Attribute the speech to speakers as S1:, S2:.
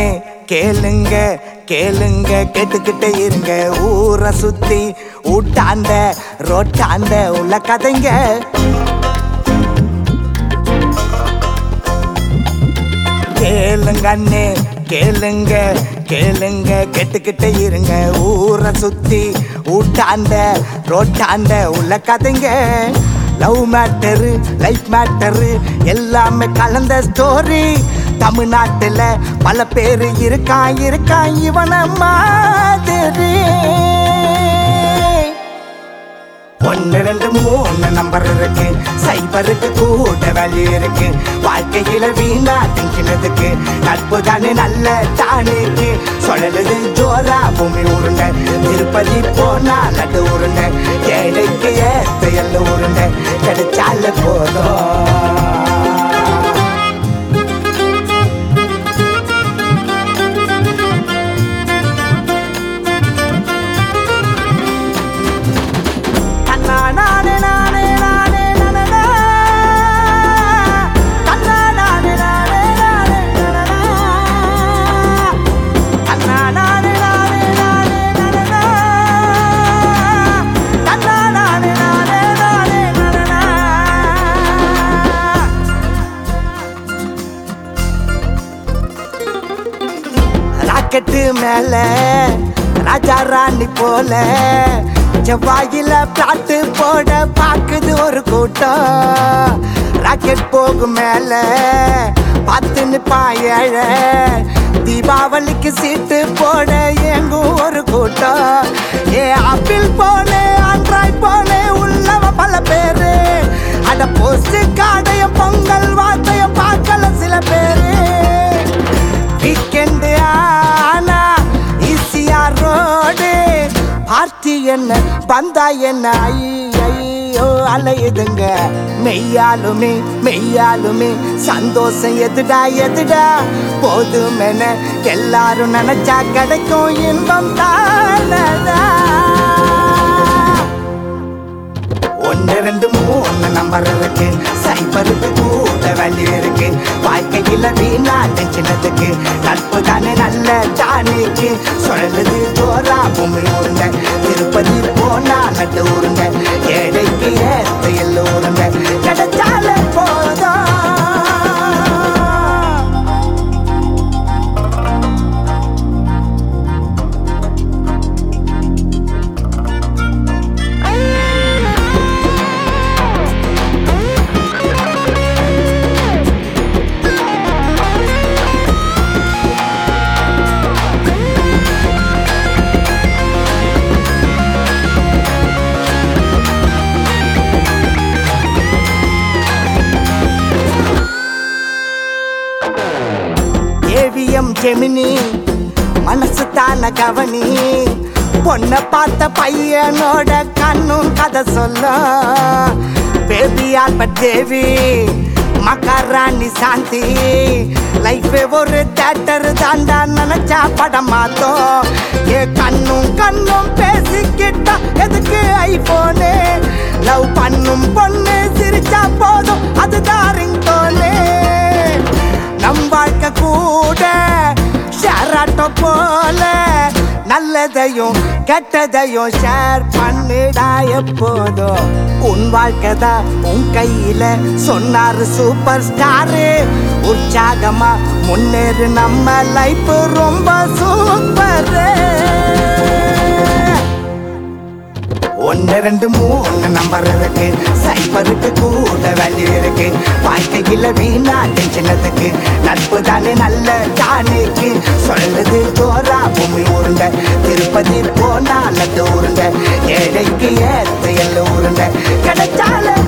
S1: கண்ணே கேளுங்க கேளுங்க கேட்டுக்கிட்டே இருங்க ஊரை சுத்தி ஊட்டாண்ட ரோட்டாண்ட உள்ள கதைங்க கேளுங்க அண்ணே கேளுங்க கேளுங்க கேட்டுக்கிட்டே இருங்க ஊரை சுத்தி ஊட்டாண்ட ரோட்டாண்ட உள்ள கதைங்க லவ் மேட்டரு லைஃப் மேட்டரு எல்லாமே கலந்த ஸ்டோரி தமிழ்நாட்டுல பல பேர் இருக்கான் இருக்கான் இவன மாதிரி ஒன்னு ரெண்டு மூணு நம்பர் இருக்கு சைபருக்கு கூட வேல்யூ இருக்கு வாழ்க்கையில வீணா திங்கினதுக்கு நட்பு தானே நல்ல தானிக்கு சொல்லலுது ஜோரா பூமி உருண்ட திருப்பதி போனா நடு உருண்ட ஏழைக்கு ஏத்த எல்ல உருண்ட கிடைச்சால போதும் ராக்கெட்டு மேல ராஜா ராணி போல செவ்வாயில பிளாட்டு போட பாக்குது ஒரு கூட்டம் ராக்கெட் போகும் மேல பார்த்து நிப்பான் ஏழை தீபாவளிக்கு சீட்டு போட எங்கும் ஒரு கூட்டம் ஏ ஆப்பிள் போல ஆண்ட்ராய்ட் போல உள்ளவ பல பேரு அட போஸ்ட் காடையும் பொங்கல் வார்த்தையும் பார்க்கல சில பேரு வீக்கெண்டு ஆனா ஈஸியா ரோடு பார்ட்டி என்ன பந்தா என்ன ஐயோ அலையுதுங்க மெய்யாலுமே மெய்யாலுமே சந்தோஷம் எதுடா எதுடா போதுமென எல்லாரும் நினைச்சா கிடைக்கும் இன்பம் தானடா ஒன்னு ரெண்டு மூணு நம்பர் இருக்கு சைபருக்கு கூட வேல்யூ இருக்கு வாழ்க்கையில வீணா டென்ஷனத்துக்கு நட்பு தானே நல்ல தானிக்கு சொல்லுது ஜோரா பூமி உருங்க திருப்பதி போனா நட்டு உருங்க ஏழைக்கு ஏத்த எல்ல உருங்க கிடைச்சால போதும் ஏவிஎம் ஜெமினி மனசு தான கவனி பொண்ண பார்த்த பையனோட கண்ணும் கதை சொல்ல பேபி ஆல்பர்ட் தேவி மகாராணி சாந்தி லைஃப் ஒரு தேட்டர் தாண்டா நினைச்சா படம் மாத்தோம் ஏ கண்ணும் கண்ணும் பேசிக்கிட்டா எதுக்கு ஐபோனு லவ் பண்ணும் பொண்ணு சிரிச்சா போதும் அதுதான் ரிங்டோனு நம் வாழ்க்கை கூட ஷேராட்டோ போல நல்லதையும் கெட்டதையும் ஷேர் பண்ணிடா எப்போதும் உன் வாழ்க்கை தான் உன் கையில சொன்னாரு சூப்பர் ஸ்டாரு உற்சாகமா முன்னேறு நம்ம லைஃப் ரொம்ப சூப்பரு ஒன்னு ரெண்டு மூணு நம்பர் இருக்கு சைபருக்கு கூட வேல்யூ இருக்கு வாழ்க்கையில வீணா டென்ஷனத்துக்கு நட்பு தானே நல்ல தானிக்கு சொல்லுது ஜோரா பூமி உருண்ட திருப்பதி போனா லட்டு உருண்ட ஏழைக்கு ஏத்த எல்ல உருண்ட கிடைச்சால